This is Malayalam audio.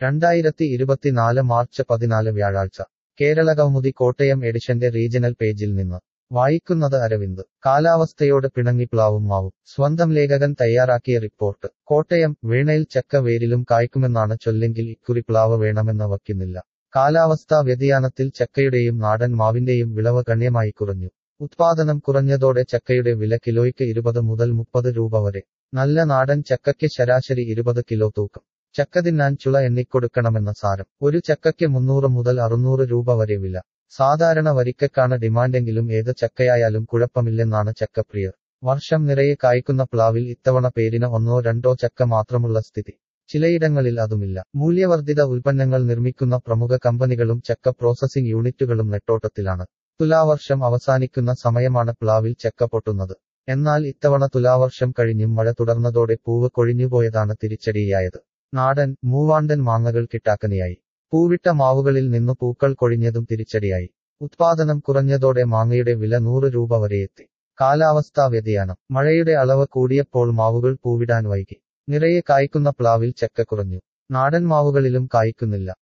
രണ്ടായിരത്തി ഇരുപത്തിനാല് മാർച്ച് പതിനാല് വ്യാഴാഴ്ച കേരളകൗമുദി കോട്ടയം എഡിഷന്റെ റീജണൽ പേജിൽ നിന്ന് വായിക്കുന്നത് അരവിന്ദ് കാലാവസ്ഥയോട് പിണങ്ങി പ്ലാവും മാവും സ്വന്തം ലേഖകൻ തയ്യാറാക്കിയ റിപ്പോർട്ട് കോട്ടയം വീണയിൽ ചക്ക വേരിലും കായ്ക്കുമെന്നാണ് ചൊല്ലെങ്കിൽ ഇക്കുറി പ്ലാവ് വേണമെന്ന് വയ്ക്കുന്നില്ല കാലാവസ്ഥാ വ്യതിയാനത്തിൽ ചക്കയുടെയും നാടൻ മാവിന്റെയും വിളവ് ഗണ്യമായി കുറഞ്ഞു ഉത്പാദനം കുറഞ്ഞതോടെ ചക്കയുടെ വില കിലോയ്ക്ക് ഇരുപത് മുതൽ മുപ്പത് രൂപ വരെ നല്ല നാടൻ ചക്കയ്ക്ക് ശരാശരി ഇരുപത് കിലോ തൂക്കം ചക്ക തിന്നാൻ ചുള എണ്ണിക്കൊടുക്കണമെന്ന സാരം ഒരു ചക്കയ്ക്ക് മുന്നൂറ് മുതൽ അറുന്നൂറ് രൂപ വരെ വില സാധാരണ വരിക്കക്കാണ് ഡിമാൻഡെങ്കിലും ഏത് ചക്കയായാലും കുഴപ്പമില്ലെന്നാണ് ചക്കപ്രിയർ വർഷം നിറയെ കായ്ക്കുന്ന പ്ലാവിൽ ഇത്തവണ പേരിന് ഒന്നോ രണ്ടോ ചക്ക മാത്രമുള്ള സ്ഥിതി ചിലയിടങ്ങളിൽ അതുമില്ല മൂല്യവർദ്ധിത ഉൽപ്പന്നങ്ങൾ നിർമ്മിക്കുന്ന പ്രമുഖ കമ്പനികളും ചക്ക പ്രോസസ്സിംഗ് യൂണിറ്റുകളും നെട്ടോട്ടത്തിലാണ് തുലാവർഷം അവസാനിക്കുന്ന സമയമാണ് പ്ലാവിൽ ചക്ക പൊട്ടുന്നത് എന്നാൽ ഇത്തവണ തുലാവർഷം കഴിഞ്ഞും മഴ തുടർന്നതോടെ പൂവ് കൊഴിഞ്ഞുപോയതാണ് തിരിച്ചടിയായത് നാടൻ മൂവാണ്ടൻ മാങ്ങകൾ കിട്ടാക്കനിയായി പൂവിട്ട മാവുകളിൽ നിന്നു പൂക്കൾ കൊഴിഞ്ഞതും തിരിച്ചടിയായി ഉത്പാദനം കുറഞ്ഞതോടെ മാങ്ങയുടെ വില നൂറ് രൂപ വരെയെത്തി കാലാവസ്ഥാ വ്യതിയാനം മഴയുടെ അളവ് കൂടിയപ്പോൾ മാവുകൾ പൂവിടാൻ വൈകി നിറയെ കായ്ക്കുന്ന പ്ലാവിൽ ചക്ക കുറഞ്ഞു നാടൻ മാവുകളിലും കായ്ക്കുന്നില്ല